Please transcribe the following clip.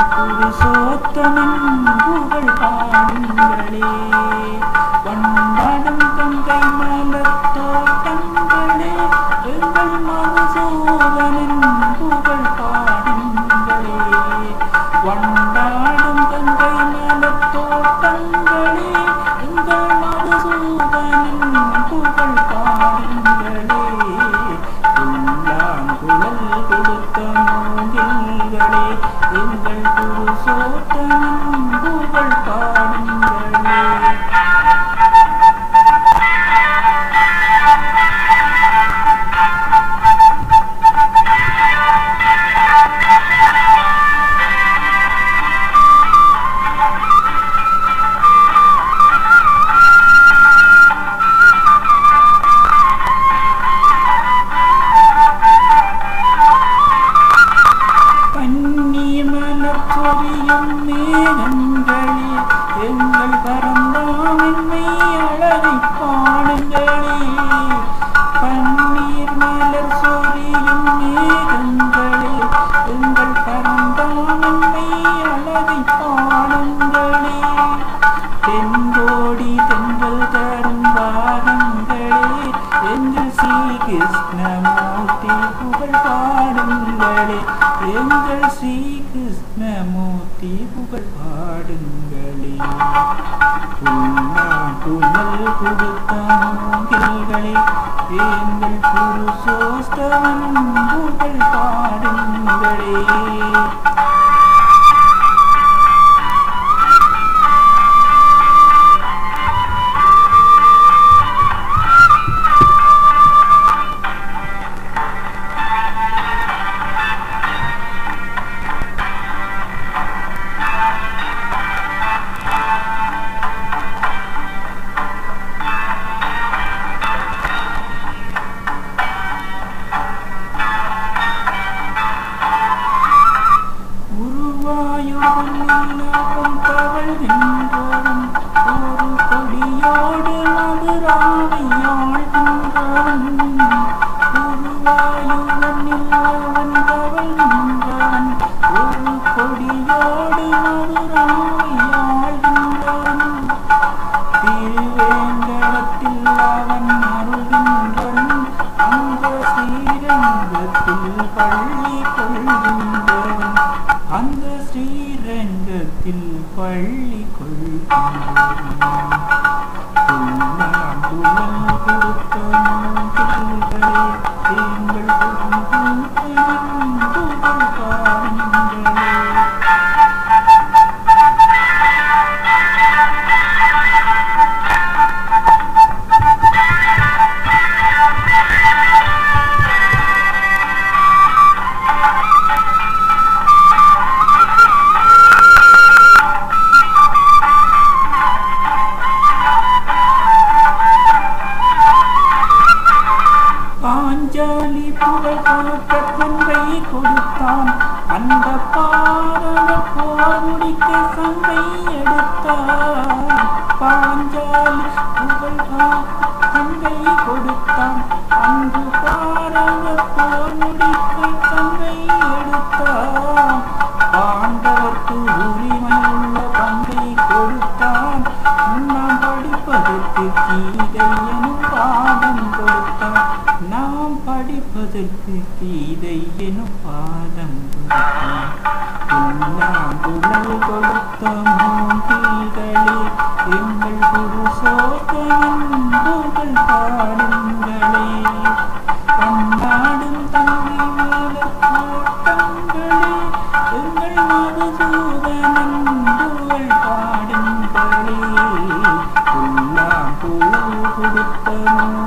புருஷோத்தமன் புகழ் பாடுங்களே கொண்டாடும் கங்கை மலர் தோட்டங்களே எங்கள் மதுசூதனின் புகழ் பாடுங்களே கொண்டாடும் கங்கை மலர் தோட்டங்களே எங்கள் மதுசூதனின் புகழ் பாடுங்களே புல்லாங்குழல் கொடுத்த மூங்கில்களே எங்கள் புருஷோத்தமன் புகழ் பாடுங்களே பன்னீர் மலர் சொரியும் மேகங்களே எங்கள் பரந்தாமென்மை அழகை பாடுங்களே பன்னீர் மலர் சொரியும் மேகங்களே எங்கள் பரந்தாமென்மை அழகை பாடுங்களே தென்கோடி தென்றல் தரும் பாகங்களே எங்கள் ஸ்ரீ கிருஷ்ணமூர்த்தி புகழ் பாடுங்களே எங்கள் ஸ்ரீ கிருஷ்ணமூர்த்தி புகழ் பாடுங்களே புன்னல் கொடுத்த மூங்கில்களே எங்கள் புருஷோஸ்தவன் புகழ் பாடுங்களே உருவாயுடன் தவழ்கின்றவன் ஒரு கொடியோடு மதுராவை ஆழ்கின்றவன் உருவாயுடன் அவன் தவழ்கின்றவன் ஒரு கொடியோடு மதுராவை ஆழ்கின்றவன் திருவேங்கடத்தில் அவன் அருள்கின்றவன் அந்த ஸ்ரீரங்கத்தில் பள்ளி கொள்கின்றவன் அந்த ஸ்ரீரங்கத்தில் பள்ளி கொள்கின்றவன் புல்லாங்குழல் கொடுத்த மூங்கில்களே, எங்கள் புகழ் புகழ் பாடுங்களே பாஞ்சாலி புகழ் காக்க கொங்கை கொடுத்தான் அந்த பாரத போர் முடிக்க சங்கை எடுத்தான் பாஞ்சாலி புகழ் காக்க சங்கை கொடுத்தான் அன்று பாரத போர் முடிக்க சங்கை எடுத்தான் பாண்டவர்க்கு உரிமையுள்ள பங்கை கொடுத்தான் நாம் படிப்பதற்கு கீதை எனும் பாடம் கொடுத்தான் நாம் படிப்பதற்கு கீதை எனும் பாடம் கொடுத்தான் புல்லாங்குழல் கொடுத்த மூங்கில்களே எங்கள் புருஷோத்தமன் புகழ் பாடுங்களே கண்ணாடும் தங்கை மலர் கோட்டங்களே எங்கள் மதுசூதனன் புகழ் பாடுங்களே புல்லாங்குழல் கொடுத்த